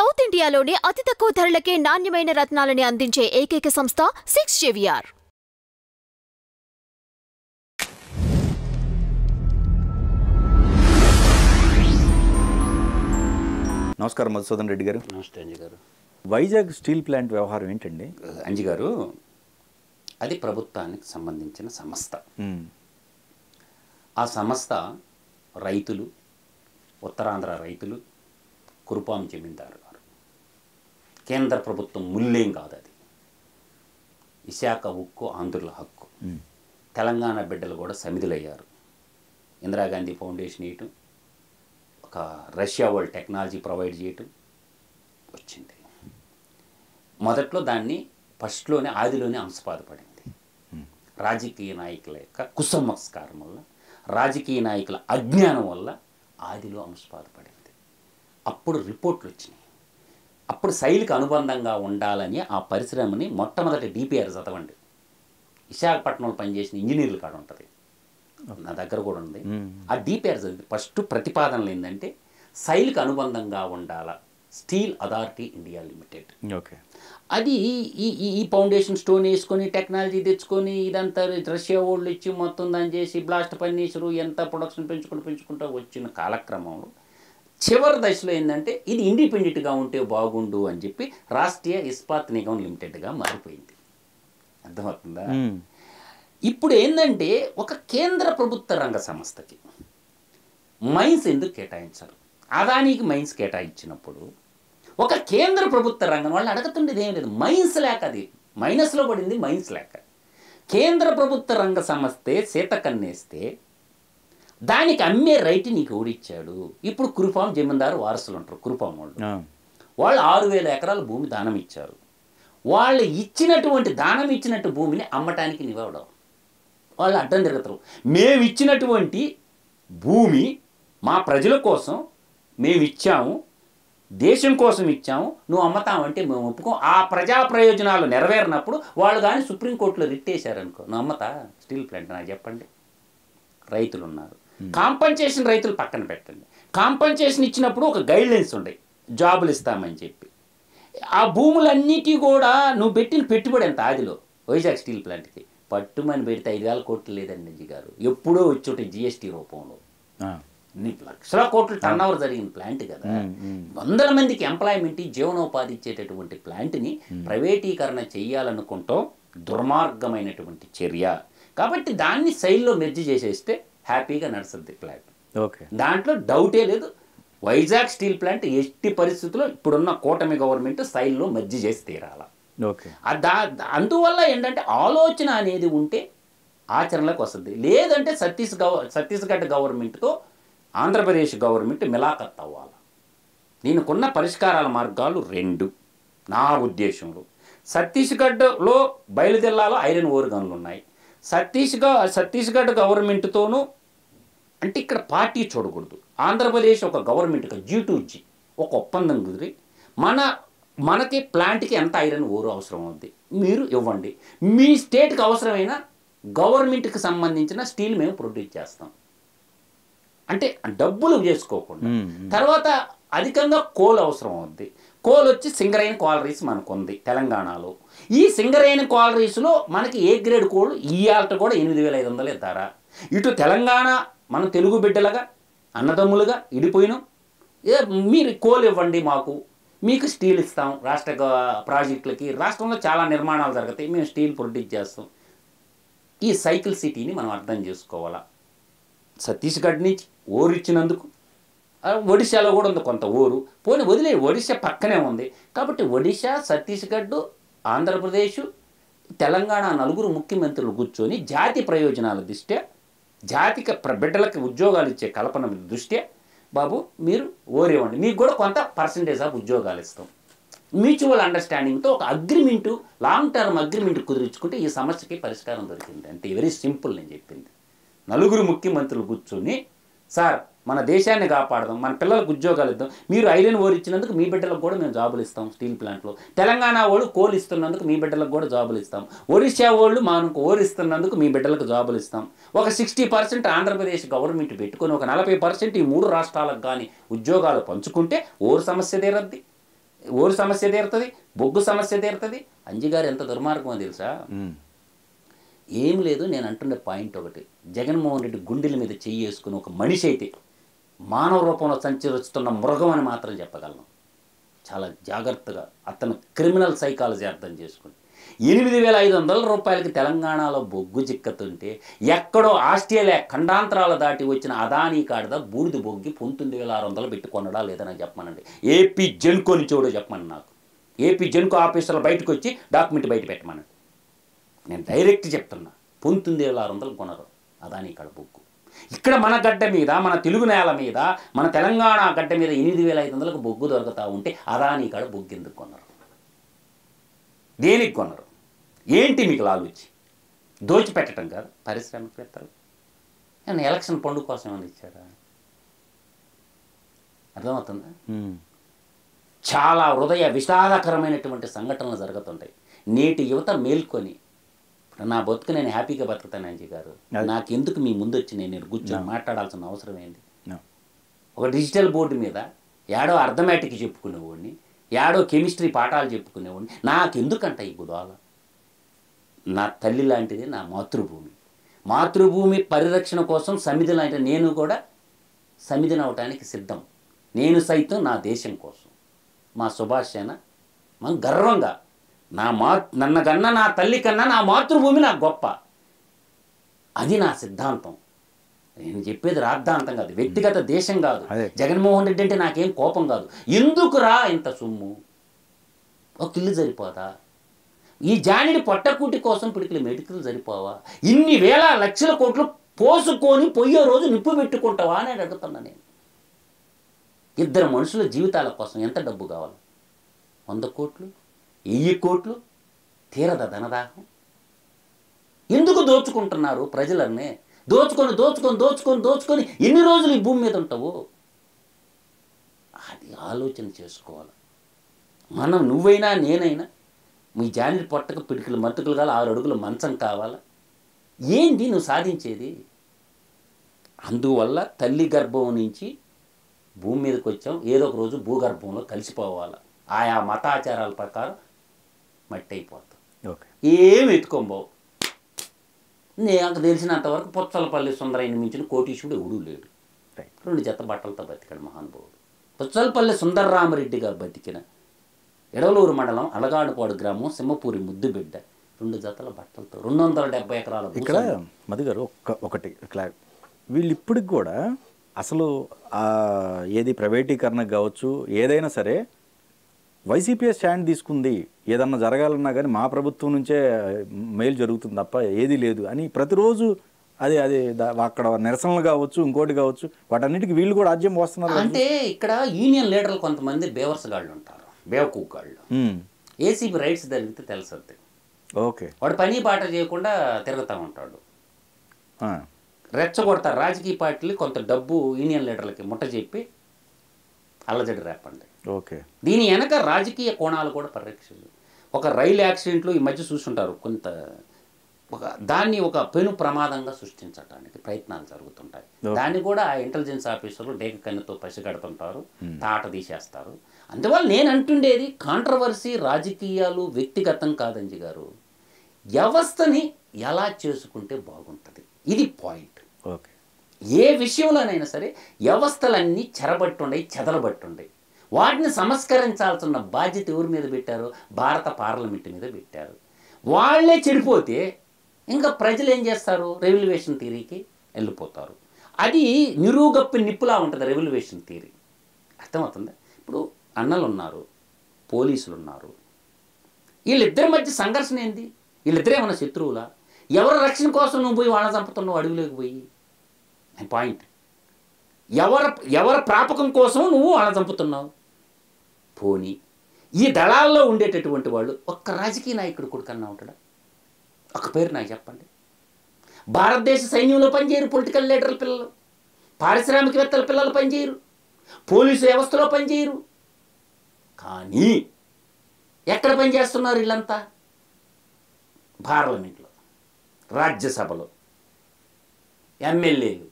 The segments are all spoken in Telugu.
సౌత్ ఇండియాలోనే అతి తక్కువ ధరలకే నాణ్యమైన రత్నాలని అందించే ఏకైక సంస్థ సిక్స్ జేవిఆర్ నమస్కారం మధుసూదన్ రెడ్డి గారు నమస్తే అంజి గారు వైజాగ్ స్టీల్ ప్లాంట్ వ్యవహారం ఏంటండి అంజి గారు అది ప్రభుత్వానికి సంబంధించిన సంస్థ మ్మ్. ఆ సంస్థ రైతులు ఉత్తరాంధ్ర రైతులు కురుపాం జమీందారు గారు కేంద్ర ప్రభుత్వం ముల్లేం కాదు అది విశాఖ ఉక్కు ఆంధ్రుల హక్కు మ్మ్. తెలంగాణ బిడ్డలు కూడా సమిధులయ్యారు ఇందిరాగాంధీ ఫౌండేషన్ ఇయటం ఒక రష్యా వరల్డ్ టెక్నాలజీ ప్రొవైడ్ చేయటం వచ్చింది మొదట్లో దాన్ని ఫస్ట్లోనే ఆదిలోనే అంశపాదపడింది రాజకీయ నాయకుల యొక్క కుసంస్కారం వల్ల రాజకీయ నాయకుల అజ్ఞానం వల్ల ఆదిలో అంశపాదపడింది అప్పుడు రిపోర్ట్లు వచ్చినాయి అప్పుడు శైలికి అనుబంధంగా ఉండాలని ఆ పరిశ్రమని మొట్టమొదటి డిపిఆర్ చదవండి విశాఖపట్నంలో పనిచేసిన ఇంజనీర్ల కాడ ఉంటుంది నా దగ్గర కూడా ఉంది మ్మ్. ఆ డిపిఆర్ చదివి ఫస్ట్ ప్రతిపాదనలు ఏంటంటే శైలికి అనుబంధంగా ఉండాల steel authority India limited okay అది ఈ ఈ ఈ ఫౌండేషన్ స్టోన్ వేసుకొని టెక్నాలజీ తెచ్చుకొని ఇదంతా రష్యా వాళ్ళు ఇచ్చి మొత్తం దాన్ని చేసి బ్లాస్ట్ పన్నీసరు ఎంత ప్రొడక్షన్ పెంచుకుంటూ పెంచుకుంటూ వచ్చిన కాలక్రమంలో చివరి దశలో ఏంటంటే ఇది ఇండిపెండెంట్గా ఉంటే బాగుండు అని చెప్పి రాష్ట్రీయ ఇస్పాత్ నిగమ్ లిమిటెడ్గా మారిపోయింది అర్థమవుతుందా మ్మ్. ఇప్పుడు ఏంటంటే ఒక కేంద్ర ప్రభుత్వ రంగ సంస్థకి మైన్స్ ఎందుకు కేటాయించారు అదానికి మైన్స్ కేటాయించినప్పుడు ఒక కేంద్ర ప్రభుత్వ రంగం వాళ్ళు అడుగుతుండేది ఏం లేదు మైన్స్ లేక అది మైనస్లో పడింది మైన్స్ లేక కేంద్ర ప్రభుత్వ రంగ సంస్థే సీత కన్నేస్తే దానికి అమ్మే రైట్ నీకు ఎవడిచ్చాడు ఇప్పుడు కురుపాం జమీందారు వారసులు ఉంటారు కురుపాం వాళ్ళు ఆ. వాళ్ళు ఆరు వేల ఎకరాల భూమి దానం ఇచ్చారు వాళ్ళు ఇచ్చినటువంటి దానం ఇచ్చినట్టు భూమిని అమ్మటానికి నివ్వడం వాళ్ళు అడ్డం తిరుగుతారు మేము ఇచ్చినటువంటి భూమి మా ప్రజల కోసం మేము ఇచ్చాము దేశం కోసం ఇచ్చాము నువ్వు అమ్మతామంటే మేము ఒప్పుకోం ఆ ప్రజా ప్రయోజనాలు నెరవేరినప్పుడు వాళ్ళు కానీ సుప్రీంకోర్టులో రిట్ వేశారనుకో నువ్వు అమ్మతా స్టీల్ ప్లాంట్ నాకు చెప్పండి రైతులు ఉన్నారు కాంపన్సేషన్ రైతులు పక్కన పెట్టండి కాంపన్సేషన్ ఇచ్చినప్పుడు ఒక గైడ్ లైన్స్ ఉన్నాయి జాబులు ఇస్తామని చెప్పి ఆ భూములన్నిటి కూడా నువ్వు పెట్టిన పెట్టుబడి ఎంత ఆదిలో వైజాగ్ స్టీల్ ప్లాంట్కి పట్టుమని పెడితే ఐదు వేల కోట్లు లేదండి నిజి గారు ఎప్పుడో వచ్చి ఒకటి జిఎస్టీ రూపంలో ఆ. నీకు లక్షల కోట్లు టర్న్ ఓవర్ జరిగిన ప్లాంట్ కదా మ్మ్, మ్మ్. వందల మందికి ఎంప్లాయ్మెంట్ జీవనోపాధి ఇచ్చేటటువంటి ప్లాంట్ని ప్రైవేటీకరణ చేయాలనుకుంటాం దుర్మార్గమైనటువంటి చర్య కాబట్టి దాన్ని శైలిలో మెర్జి చేసేస్తే హ్యాపీగా నడుస్తుంది ప్లాంట్ ఓకే దాంట్లో డౌటే లేదు వైజాగ్ స్టీల్ ప్లాంట్ ఎట్టి పరిస్థితుల్లో ఇప్పుడున్న కూటమి గవర్నమెంట్ స్థాయిలో మర్జీ చేసి తీరాల ఓకే ఆ దా అందువల్ల ఏంటంటే ఆలోచన అనేది ఉంటే ఆచరణలోకి వస్తుంది లేదంటే ఛత్తీస్ గవ ఛత్తీస్గఢ్ గవర్నమెంట్తో ఆంధ్రప్రదేశ్ గవర్నమెంట్ మిలాఖత్ అవ్వాలి దీనికున్న పరిష్కారాల మార్గాలు రెండు నా ఉద్దేశంలో ఛత్తీస్గఢ్లో బయలుదేరాలో ఐరన్ ఓర్ గన్లు ఉన్నాయి ఛత్తీస్గఢ్ ఛత్తీస్గఢ్ గవర్నమెంట్తోనూ అంటే ఇక్కడ పార్టీ చూడకూడదు ఆంధ్రప్రదేశ్ ఒక గవర్నమెంట్గా జీ టు జీ ఒక ఒప్పందం కుదిరి మన మనకి ప్లాంట్కి ఎంత ఐరన్ ఓరు అవసరం అవుద్ది మీరు ఇవ్వండి మీ స్టేట్కి అవసరమైన గవర్నమెంట్కి సంబంధించిన స్టీల్ మేము ప్రొడ్యూస్ చేస్తాం అంటే డబ్బులు చేసుకోకుండా మ్మ్, మ్మ్. తర్వాత అధికంగా కోల్ అవసరం అవుద్ది కోల్ వచ్చి సింగరైన్ క్వాలరీస్ మనకు ఉంది తెలంగాణలో ఈ సింగరైన్ క్వాలరీస్లో మనకి ఏ గ్రేడ్ కోల్ ఈ ఆల్ట కూడా ఎనిమిది వేల ఐదు వందలు ఇద్దారా ఇటు తెలంగాణ మనం తెలుగు బిడ్డలుగా అన్నదమ్ములుగా ఇడిపోయినాం ఏ మీరు కోల్ ఇవ్వండి మాకు మీకు స్టీల్ ఇస్తాం రాష్ట్ర గ- ప్రాజెక్టులకి రాష్ట్రంలో చాలా నిర్మాణాలు జరుగుతాయి మేము స్టీల్ ప్రొడ్యూస్ చేస్తాం ఈ సైకిల్ సిటీని మనం అర్థం చేసుకోవాలా ఛత్తీస్గఢ్ నుంచి ఓరు ఇచ్చినందుకు ఆ, ఒడిశాలో కూడా ఉంది కొంత ఊరు పోనీ వదిలే ఒడిశా పక్కనే ఉంది కాబట్టి ఒడిశా ఛత్తీస్గఢ్ ఆంధ్రప్రదేశ్ తెలంగాణ నలుగురు ముఖ్యమంత్రులు కూర్చొని జాతి ప్రయోజనాల దృష్ట్యా జాతికి ప్ర- బిడ్డలకి ఉద్యోగాలు ఇచ్చే కల్పన దృష్ట్యా బాబు మీరు ఓరివ్వండి మీకు కూడా కొంత పర్సంటేజ్ ఆఫ్ ఉద్యోగాలు ఇస్తాం మ్యూచువల్ అండర్స్టాండింగ్తో ఒక అగ్రిమెంటు లాంగ్ టర్మ్ అగ్రిమెంట్ కుదిరించుకుంటే ఈ సమస్యకి పరిష్కారం దొరికింది అంతే వెరీ సింపుల్ నేను చెప్పింది నలుగురు ముఖ్యమంత్రులు కూర్చొని సార్ మన దేశాన్ని కాపాడదాం మన పిల్లలకు ఉద్యోగాలు ఇద్దాం మీరు ఐరన్ ఓర్ ఇచ్చినందుకు మీ బిడ్డలకు కూడా మేము జాబులు ఇస్తాం స్టీల్ ప్లాంట్లో తెలంగాణ వాళ్ళు కోల్ ఇస్తున్నందుకు మీ బిడ్డలకు కూడా జాబులు ఇస్తాం ఒడిశా వాళ్ళు మనకు ఓర్ ఇస్తున్నందుకు మీ బిడ్డలకు జాబులు ఇస్తాం ఒక సిక్స్టీ పర్సెంట్ ఆంధ్రప్రదేశ్ గవర్నమెంట్ పెట్టుకొని ఒక నలభై పర్సెంట్ ఈ మూడు రాష్ట్రాలకు కానీ ఉద్యోగాలు పంచుకుంటే ఓరు సమస్య తీరద్ది ఊరు సమస్య తీరుతుంది బొగ్గు సమస్య తీరుతుంది అంజిగారు ఎంత దుర్మార్గమో తెలుసా ఉమ్. ఏం లేదు నేను అంటున్న పాయింట్ ఒకటి జగన్మోహన్ రెడ్డి గుండెల మీద చెయ్యి వేసుకుని ఒక మనిషి అయితే మానవ రూపంలో సంచరిస్తున్న మృగం అని మాత్రం చెప్పగలను చాలా జాగ్రత్తగా అతను క్రిమినల్ సైకాలజీ అర్థం చేసుకుని ఎనిమిది వేల ఐదు వందల రూపాయలకి తెలంగాణలో బొగ్గు చిక్కతుంటే ఎక్కడో ఆస్ట్రేలియా ఖండాంతరాలు దాటి వచ్చిన అదానీ కాడదా బూడిద బొగ్గి పంతొమ్మిది వేల ఆరు వందలు పెట్టి కొనడా లేదని చెప్పమనండి ఏపీ జెన్కో నుంచి కూడా చెప్పమని నాకు ఏపీ జెన్కో ఆఫీసర్లు బయటకు వచ్చి డాక్యుమెంట్ బయట పెట్టమనండి నేను డైరెక్ట్ చెప్తున్నా పంతొమ్మిది వేల ఆరు వందలు కొనరు అదాని ఇక్కడ బుక్కు ఇక్కడ మన గడ్డ మీద మన తెలుగు నేల మీద మన తెలంగాణ గడ్డ మీద ఎనిమిది వేల ఐదు వందలకు బొగ్గు దొరుకుతా ఉంటే అదాని కాడ బొగ్గు ఎందుకు కొనరు దేనికి కొనరు ఏంటి మీకు లాలుచి దోచిపెట్టడం కాదు పారిశ్రామికవేత్తలు నేను ఎలక్షన్ పండుగ కోసం ఏమైనా ఇచ్చారా అర్థమవుతుందా ఉమ్. చాలా హృదయ విషాదకరమైనటువంటి సంఘటనలు జరుగుతుంటాయి నేటి యువత మేల్కొని ఇప్పుడు నా బతుకు నేను హ్యాపీగా బతుకుతాను అంజీ గారు అది- నాకెందుకు మీ ముందు వచ్చి నేను ఇక్కడ కూర్చొని మాట్లాడాల్సిన అవసరం ఏంది No. ఒక డిజిటల్ బోర్డు మీద యాడో అర్థమెటిక్ చెప్పుకునేవాడిని యాడో కెమిస్ట్రీ పాఠాలు చెప్పుకునేవాడిని నాకెందుకంట ఈ గుదాల నా తల్లి లాంటిది నా మాతృభూమి మాతృభూమి పరిరక్షణ కోసం సమిధి లాంటి నేను కూడా సమిధిని అవటానికి సిద్ధం నేను సైతం నా దేశం కోసం మా సుభాష్ సేన మనం గర్వంగా నా మా నన్న కన్నా నా తల్లి కన్నా నా మాతృభూమి నాకు గొప్ప అది నా సిద్ధాంతం నేను చెప్పేది రాద్ధాంతం కాదు వ్యక్తిగత దేశం కాదు అదే. జగన్మోహన్ రెడ్డి అంటే నాకేం కోపం కాదు ఎందుకురా ఇంత సొమ్ము ఒక ఇల్లు సరిపోదా ఈ జానిడి పొట్టకూటి కోసం పిడికిల మెడికల్ సరిపోవా ఇన్ని వేల లక్షల కోట్లు పోసుకొని పోయే రోజు నిప్పు పెట్టుకుంటావా అని అడుగుతున్నా నేను ఇద్దరు మనుషుల జీవితాల కోసం ఎంత డబ్బు కావాలి వంద కోట్లు వెయ్యి కోట్లు తీరద ధనదాహం ఎందుకు దోచుకుంటున్నారు ప్రజలన్నీ దోచుకొని దోచుకొని దోచుకొని దోచుకొని ఎన్ని రోజులు ఈ భూమి మీద ఉంటావు అది ఆలోచన చేసుకోవాలి మనం నువ్వైనా నేనైనా మీ జాని పొట్టకు పిడికిలు మతుకులు కావాలి ఆరు అడుగులు మంచం కావాలా ఏంది నువ్వు సాధించేది అందువల్ల తల్లి గర్భం నుంచి భూమి మీదకి వచ్చాం ఏదో ఒక రోజు భూగర్భంలో కలిసిపోవాలి ఆయా మతాచారాల ప్రకారం మట్టి అయిపోతాం ఓకే ఏం ఎత్తుకోబోవు నాకు తెలిసినంత వరకు పుచ్చలపల్లి సుందరయ్యని మించిన కోటీశ్వరుడు ఎవడూ లేడు రైట్ రెండు జత బట్టలతో బతికాడు మహానుభావుడు పుచ్చలపల్లి సుందర్రామరెడ్డిగా బతికిన ఎడవలూరు మండలం అలగాడుపాడు గ్రామం సింహపూరి ముద్దుబిడ్డ రెండు జతల బట్టలతో రెండు వందల డెబ్బై ఎకరాల ఇక్కడ భూస్వామ్యం. మధు గారు ఒక్క ఒకటి క్లారి వీళ్ళు ఇప్పటికి కూడా అసలు ఆ ఏది ప్రైవేటీకరణ కావచ్చు ఏదైనా సరే వైసీపీ స్టాండ్ తీసుకుంది ఏదన్నా జరగాలన్నా కానీ మా ప్రభుత్వం నుంచే మేలు జరుగుతుంది తప్ప ఏది లేదు అని ప్రతిరోజు అది అది దా- అక్కడ నిరసనలు కావచ్చు ఇంకోటి కావచ్చు వాటన్నిటికి వీళ్ళు కూడా ఆజ్యం పోస్తున్నారు కదా. అంటే ఇక్కడ యూనియన్ లీడర్లు కొంతమంది బేవర్స్ గాళ్ళు ఉంటారు బేవకూ గాళ్ళు ఉమ్, ఏసీబీ రైట్స్ జరిగితే తెలుస్తుంది ఓకే వాడు పని బాట చేయకుండా తిరుగుతూ ఉంటాడు ఆ, రెచ్చగొడతారు రాజకీయ పార్టీలు కొంత డబ్బు యూనియన్ లీడర్లకి ముట్ట చెప్పి అల్లజడి రేపండి ఓకే దీని వెనక రాజకీయ కోణాలు కూడా పరిరక్షించు ఒక రైలు యాక్సిడెంట్లు ఈ మధ్య చూస్తుంటారు కొంత ఒక దాన్ని ఒక పెను ప్రమాదంగా సృష్టించడానికి ప్రయత్నాలు జరుగుతుంటాయి Okay. దాన్ని కూడా ఆ ఇంటెలిజెన్స్ ఆఫీసర్లు డేక కన్నుతో పసిగడుతుంటారు తాట తీసేస్తారు అందువల్ల నేను అంటుండేది కాంట్రవర్సీ రాజకీయాలు వ్యక్తిగతం కాదంజి గారు వ్యవస్థని ఎలా చేసుకుంటే బాగుంటుంది ఇది పాయింట్ ఓకే ఏ విషయంలోనైనా సరే వ్యవస్థలన్నీ చెరబట్టుండయి చెదరబట్టుండయి వాటిని సంస్కరించాల్సిన బాధ్యత ఎవరి మీద పెట్టారు భారత పార్లమెంట్ మీద పెట్టారు వాళ్ళే చెడిపోతే ఇంకా ప్రజలు ఏం చేస్తారు రెవల్యూషన్ థీరీకి వెళ్ళిపోతారు అది నిరూగప్పి నిప్పులా ఉంటుంది రెవల్యూషన్ థీరీ అర్థమవుతుందా ఇప్పుడు అన్నలు ఉన్నారు పోలీసులు ఉన్నారు వీళ్ళిద్దరి మధ్య సంఘర్షణ ఏంది వీళ్ళిద్దరే ఏమన్నా శత్రువులా ఎవరి రక్షణ కోసం నువ్వు పోయి వాళ్ళని చంపుతున్నావు అడవిలోకి పోయి అని పాయింట్ ఎవరి ఎవరి ప్రాపకం కోసం నువ్వు వాళ్ళని చంపుతున్నావు పోనీ ఈ దళాల్లో ఉండేటటువంటి వాళ్ళు ఒక్క రాజకీయ నాయకుడు కొడుకన్నా ఉంటాడా ఒక పేరు నాకు చెప్పండి భారతదేశ సైన్యంలో పనిచేయరు పొలిటికల్ లీడర్ల పిల్లలు పారిశ్రామికవేత్తల పిల్లలు పనిచేయరు పోలీసు వ్యవస్థలో పనిచేయరు కానీ ఎక్కడ పనిచేస్తున్నారు వీళ్ళంతా పార్లమెంట్లో రాజ్యసభలో ఎమ్మెల్యేలు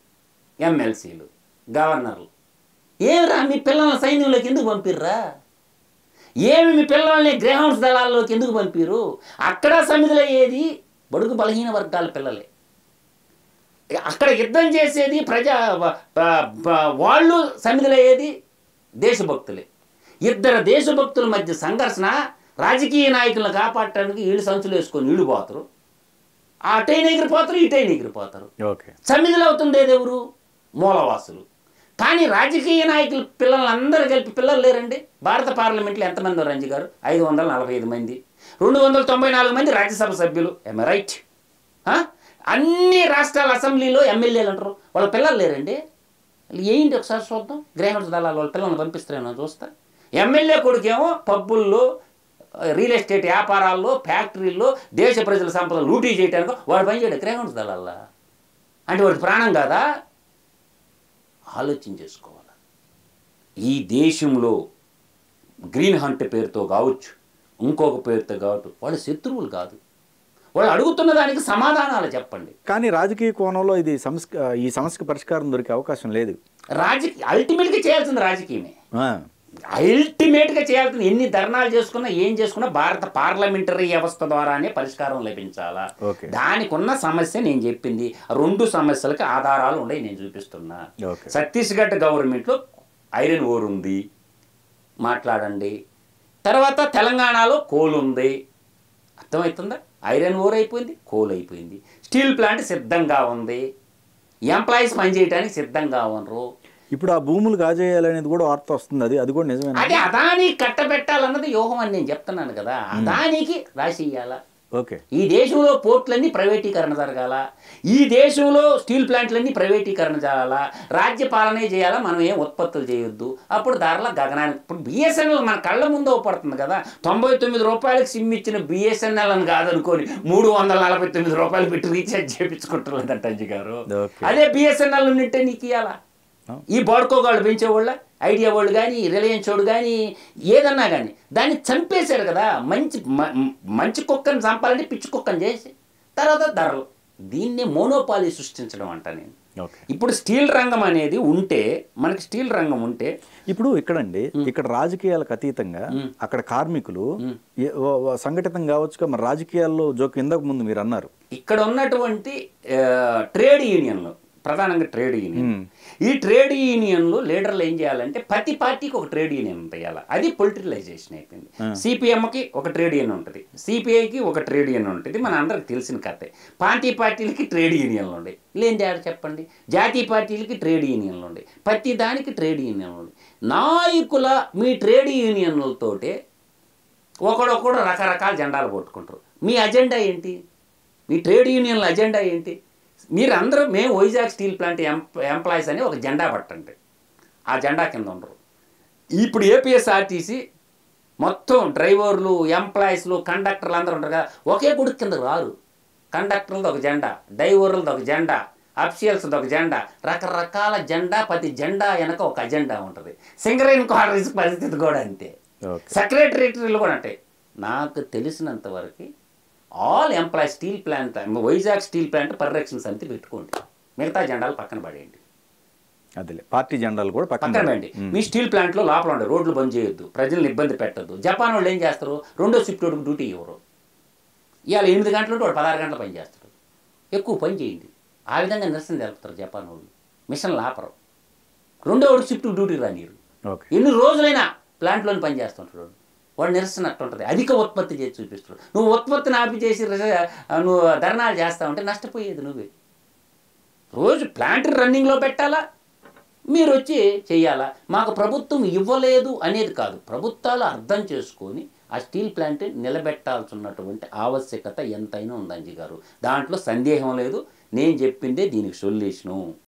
ఎమ్మెల్సీలు గవర్నర్లు ఏమిరా మీ పిల్లల సైన్యంలోకి ఎందుకు పంపిర్రా ఏమి మీ పిల్లల్ని గ్రేహౌండ్స్ దళాల్లోకి ఎందుకు పంపిరు అక్కడ సమిధులయ్యేది బడుగు బలహీన వర్గాల పిల్లలే అక్కడ యుద్ధం చేసేది ప్రజా వ- ప- ప- వాళ్ళు సమిధులయ్యేది దేశభక్తులే ఇద్దరు దేశభక్తుల మధ్య సంఘర్షణ రాజకీయ నాయకులను కాపాడటానికి వీళ్ళు సంచులు వేసుకొని వీళ్ళు పోతారు ఆ అటైన ఎగిరిపోతారు ఇటైన ఎగిరిపోతారు ఓకే సమిధులు అవుతుండేది ఎవరు మూలవాసులు కానీ రాజకీయ నాయకులు పిల్లలందరూ కలిపి పిల్లలు లేరండి భారత పార్లమెంట్లో ఎంతమంది రంజి గారు ఐదు వందల నలభై ఐదు మంది రెండు వందల తొంభై నాలుగు మంది రాజ్యసభ సభ్యులు ఎమ్ రైట్ అన్ని రాష్ట్రాల అసెంబ్లీలో ఎమ్మెల్యేలు అంటారు వాళ్ళ పిల్లలు లేరండి ఏంటి ఒకసారి చూద్దాం గ్రేహౌండ్స్ దళాలు వాళ్ళ పిల్లల్ని పంపిస్తారేమో చూస్తా ఎమ్మెల్యే కొడుకేమో పబ్బుల్లో రియల్ ఎస్టేట్ వ్యాపారాల్లో ఫ్యాక్టరీల్లో దేశ ప్రజల సంపద లూటీ చేయడానికి వాడు పని చేయడు గ్రేహౌండ్స్ దళాల్లో అంటే వాడి ప్రాణం కాదా ఆలోచన చేసుకోవాలి ఈ దేశంలో గ్రీన్ హంట్ పేరుతో కావచ్చు ఇంకొక పేరుతో కావచ్చు వాళ్ళు శత్రువులు కాదు వాళ్ళు అడుగుతున్న దానికి సమాధానాలు చెప్పండి కానీ రాజకీయ కోణంలో ఇది సమస్య ఈ సమస్యకు పరిష్కారం దొరికే అవకాశం లేదు రాజకీయ అల్టిమేట్గా చేయాల్సింది రాజకీయమే ఆ, అల్టిమేట్గా చేయాల్సింది ఎన్ని ధర్నాలు చేసుకున్నా ఏం చేసుకున్నా భారత పార్లమెంటరీ వ్యవస్థ ద్వారానే పరిష్కారం లభించాలా ఓకే. దానికి ఉన్న సమస్య నేను చెప్పింది రెండు సమస్యలకు ఆధారాలు ఉన్నాయి నేను చూపిస్తున్నా ఓకే. ఛత్తీస్గఢ్ గవర్నమెంట్లో ఐరన్ ఓర్ ఉంది మాట్లాడండి తర్వాత తెలంగాణలో కోల్ ఉంది అర్థమవుతుందా ఐరన్ ఓర్ అయిపోయింది కోల్ అయిపోయింది స్టీల్ ప్లాంట్ సిద్ధంగా ఉంది ఎంప్లాయీస్ పనిచేయడానికి సిద్ధంగా ఉన్నారు ఇప్పుడు ఆ భూములు కాజేయాలనేది కూడా వార్త వస్తుంది అది అది కూడా నిజమేనా అది అదాని కట్టబెట్టాలన్నది వ్యూహం అని నేను చెప్తున్నాను కదా అదానికి రాసి ఇయ్యాల ఓకే ఈ దేశంలో పోర్ట్లన్నీ ప్రైవేటీకరణ జరగాల ఈ దేశంలో స్టీల్ ప్లాంట్లన్నీ ప్రైవేటీకరణ జరగాల రాజ్య పాలనే చేయాలా మనం ఏం ఉత్పత్తులు చేయొద్దు అప్పుడు ధరల గగనానికి ఇప్పుడు బిఎస్ఎన్ఎల్ మన కళ్ళ ముందు పడుతుంది కదా తొంభై తొమ్మిది రూపాయలకి సిమ్ ఇచ్చిన బిఎస్ఎన్ఎల్ అని కాదనుకొని మూడు వందల నలభై తొమ్మిది రూపాయలు పెట్టి రీఛార్జ్ చేయించుకుంటున్నదంట అంజి గారు ఓకే. అదే బిఎస్ఎన్ఎల్ ఉంటే నీకు ఇవ్వాలా ఈ బాడుకోగాళ్ళు పెంచేవాళ్ళ ఐడియా వాళ్ళు కానీ రిలయన్స్ వాడు కానీ ఏదన్నా కానీ దాన్ని చంపేశారు కదా మంచి మ- మంచి కుక్కని చంపాలంటే పిచ్చి కుక్కని చేసి తర్వాత ధరలు దీన్నే మోనోపాలీ సృష్టించడం అంట నేను ఓకే ఇప్పుడు స్టీల్ రంగం అనేది ఉంటే మనకి స్టీల్ రంగం ఉంటే ఇప్పుడు ఇక్కడండి ఇక్కడ రాజకీయాలకు అతీతంగా అక్కడ కార్మికులు ఏ- ఓ- ఓ సంఘటితం కావచ్చు మరి రాజకీయాల్లో జోక్యం ఇంతకు ముందు మీరు అన్నారు ఇక్కడ ఉన్నటువంటి ఆ, ట్రేడ్ యూనియన్లు ప్రధానంగా ట్రేడ్ యూనియన్ ఈ ట్రేడ్ యూనియన్లు లీడర్లు ఏం చేయాలంటే ప్రతి పార్టీకి ఒక ట్రేడ్ యూనియన్ చేయాలి అది పొలిటికలైజేషన్ అయిపోయింది సిపిఎంకి ఒక ట్రేడ్ యూనియన్ ఉంటుంది సిపిఐకి ఒక ట్రేడ్ యూనియన్ ఉంటుంది మన అందరికి తెలిసిన కథే ప్రాంతీయ పార్టీలకి ట్రేడ్ యూనియన్లు ఉండే లేని ఆడ చెప్పండి జాతీయ పార్టీలకి ట్రేడ్ యూనియన్లు ఉండే ప్రతి దానికి ట్రేడ్ యూనియన్లు ఉండే నాయకుల మీ ట్రేడ్ యూనియన్లతోటే ఒకడొకడు రకరకాల జెండాలు పట్టుకుంటారు మీ అజెండా ఏంటి మీ ట్రేడ్ యూనియన్ల అజెండా ఏంటి మీరు అందరూ మేము Vizag steel plant emp employees అని ఒక జెండా పట్టండి ఆ జెండా కింద ఉండరు ఇప్పుడు ఏపీఎస్ఆర్టీసీ మొత్తం డ్రైవర్లు ఎంప్లాయీస్లు కండక్టర్లు అందరూ ఉంటారు కదా ఒకే గుడి కింద రారు కండక్టర్లది ఒక జెండా డ్రైవర్లది ఒక జెండా అఫిషియల్స్ది ఒక జెండా రకరకాల జెండా ప్రతి జెండా వెనక ఒక అజెండా ఉంటుంది సింగరేన్ క్వార్టర్స్ పరిస్థితి కూడా అంతే ఓకే సెక్రటరీలు కూడా అంటే నాకు తెలిసినంత వరకు all employ steel plant Vizag steel plant పరిరక్షణ సమితి పెట్టుకోండి మిగతా జెండాలు పక్కన పడేయండి అదేలే పార్టీ జెండాలు కూడా పక్కన పక్కన పెట్టండి మీ స్టీల్ ప్లాంట్లో లోపల ఉండే రోడ్లు బంద్ చేయొద్దు ప్రజల్ని ఇబ్బంది పెట్టద్దు జపాన్ వాళ్ళు ఏం చేస్తారు రెండో షిఫ్ట్ వాడికి డ్యూటీ ఇవ్వరు ఇవాళ ఎనిమిది గంటలు ఉంటే వాడు పదహారు గంటలు పని చేస్తారు ఎక్కువ పని చేయండి ఆ విధంగా నిరసన జరుపుతారు జపాన్ వాళ్ళు మిషన్లు ఆపరు రెండో వాడికి షిఫ్ట్ డ్యూటీ రానిరు ఓకే ఎన్ని రోజులైనా ప్లాంట్లోనే పని చేస్తుంటాడు వాడు నిరసన అట్టుంటుంది అధిక ఉత్పత్తి చేసి చూపిస్తాడు నువ్వు ఉత్పత్తిని ఆపి చేసి రిజ- నువ్వు ధర్నాలు చేస్తా ఉంటే నష్టపోయేది నువ్వే రోజు ప్లాంట్ రన్నింగ్లో పెట్టాలా మీరు వచ్చి చెయ్యాలా మాకు ప్రభుత్వం ఇవ్వలేదు అనేది కాదు ప్రభుత్వాలు అర్థం చేసుకొని ఆ స్టీల్ ప్లాంట్ నిలబెట్టాల్సినటువంటి ఆవశ్యకత ఎంతైనా ఉందంజీ గారు దాంట్లో సందేహం లేదు నేను చెప్పిందే దీనికి సొల్యూషను